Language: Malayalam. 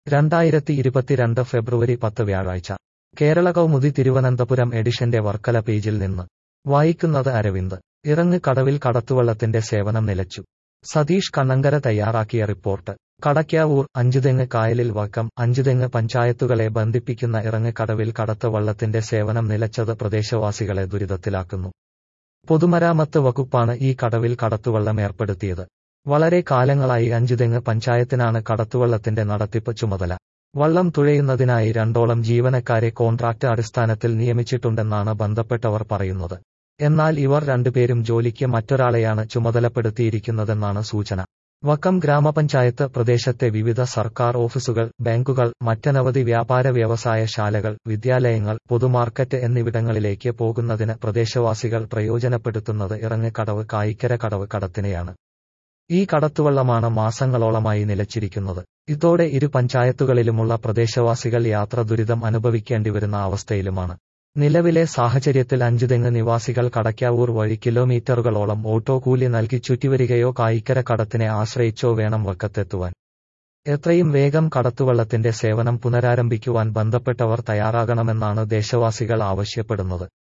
രണ്ടായിരത്തി ഇരുപത്തിരണ്ട് ഫെബ്രുവരി പത്ത് വ്യാഴാഴ്ച കേരള കൗമുദി തിരുവനന്തപുരം എഡിഷന്റെ വർക്കല പേജിൽ നിന്ന് വായിക്കുന്നത് അരവിന്ദ് ഇറങ്ങ് കടവിൽ കടത്തുവള്ളത്തിന്റെ സേവനം നിലച്ചു സതീഷ് കണ്ണങ്കര തയ്യാറാക്കിയ റിപ്പോർട്ട് കടയ്ക്കാവൂർ അഞ്ചുതെങ്ങ് കായലിൽ വക്കം അഞ്ചുതെങ്ങ് പഞ്ചായത്തുകളെ ബന്ധിപ്പിക്കുന്ന ഇറങ്ങ് കടവിൽ കടത്തുവള്ളത്തിന്റെ സേവനം നിലച്ചത് പ്രദേശവാസികളെ ദുരിതത്തിലാക്കുന്നു പൊതുമരാമത്ത് വകുപ്പാണ് ഈ കടവിൽ കടത്തുവള്ളം ഏർപ്പെടുത്തിയത് വളരെ കാലങ്ങളായി അഞ്ചുതെങ്ങ് പഞ്ചായത്തിനാണ് കടത്തുവള്ളത്തിന്റെ നടത്തിപ്പ് ചുമതല വള്ളം തുഴയുന്നതിനായി രണ്ടോളം ജീവനക്കാരെ കോൺട്രാക്ട് അടിസ്ഥാനത്തിൽ നിയമിച്ചിട്ടുണ്ടെന്നാണ് ബന്ധപ്പെട്ടവർ പറയുന്നത് എന്നാൽ ഇവർ രണ്ടുപേരും ജോലിക്ക് മറ്റൊരാളെയാണ് ചുമതലപ്പെടുത്തിയിരിക്കുന്നതെന്നാണ് സൂചന വക്കം ഗ്രാമപഞ്ചായത്ത് പ്രദേശത്തെ വിവിധ സർക്കാർ ഓഫീസുകൾ ബാങ്കുകൾ മറ്റനവധി വ്യാപാര വ്യവസായ ശാലകൾ വിദ്യാലയങ്ങൾ പൊതുമാർക്കറ്റ് എന്നിവിടങ്ങളിലേക്ക് പോകുന്നതിന് പ്രദേശവാസികൾ പ്രയോജനപ്പെടുത്തുന്നത് ഇറങ്ങക്കടവ് കായിക്കര കടവ് കടത്തിനെയാണ് ഈ കടത്തുവള്ളമാണ് മാസങ്ങളോളമായി നിലച്ചിരിക്കുന്നത് ഇതോടെ ഇരു പഞ്ചായത്തുകളിലുമുള്ള പ്രദേശവാസികൾ യാത്ര ദുരിതം അനുഭവിക്കേണ്ടിവരുന്ന അവസ്ഥയിലുമാണ് നിലവിലെ സാഹചര്യത്തിൽ അഞ്ചുതെങ്ങ് നിവാസികൾ കടയ്ക്കാവൂർ വഴി കിലോമീറ്ററുകളോളം ഓട്ടോ കൂലി നൽകി ചുറ്റിവരികയോ കായിക്കര കടത്തിനെ ആശ്രയിച്ചോ വേണം വക്കത്തെത്തുവാൻ എത്രയും വേഗം കടത്തുവള്ളത്തിന്റെ സേവനം പുനരാരംഭിക്കുവാൻ ബന്ധപ്പെട്ടവർ തയ്യാറാകണമെന്നാണ് ദേശവാസികൾ ആവശ്യപ്പെടുന്നത്